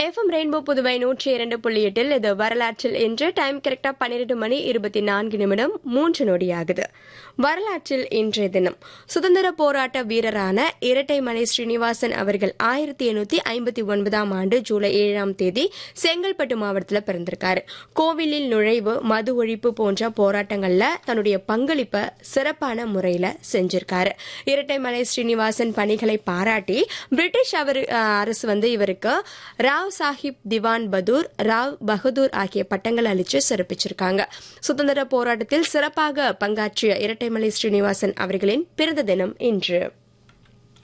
FM rainbow Puduvai நூற்றி இரண்டு புள்ளி எட்டில் இது வரலாற்றில் இன்று டைம் கரெக்டா பன்னிரண்டு மணி இருபத்தி நான்கு நிமிடம் மூன்று நொடியாகுது வரலாற்றில் இன்றைய தினம் சுதந்திர போராட்ட வீரரான இரட்டைமலை ஸ்ரீனிவாசன் அவர்கள் ஆயிரத்தி எண்ணூத்தி ஐம்பத்தி ஒன்பதாம் ஆண்டு ஜூலை ஏழாம் தேதி செங்கல்பட்டு மாவட்டத்தில் பிறந்திருக்காரு கோவிலில் நுழைவு மது ஒழிப்பு போன்ற போராட்டங்கள்ல தன்னுடைய பங்களிப்பை சிறப்பான முறையில செஞ்சிருக்காரு இரட்டைமலை ஸ்ரீனிவாசன் பணிகளை பாராட்டி பிரிட்டிஷ் அவர் அஹ், அரசு வந்து இவருக்கு ராவ் சாஹிப் திவான் பதூர் ராவ் பகதூர் ஆகிய பட்டங்கள் அளிச்சு சிறப்பிச்சிருக்காங்க சுதந்திர போராட்டத்தில் சிறப்பாக பங்காற்றிய இரட்டைமலை ஸ்ரீனிவாசன் அவர்களின் பிறந்த தினம் இன்று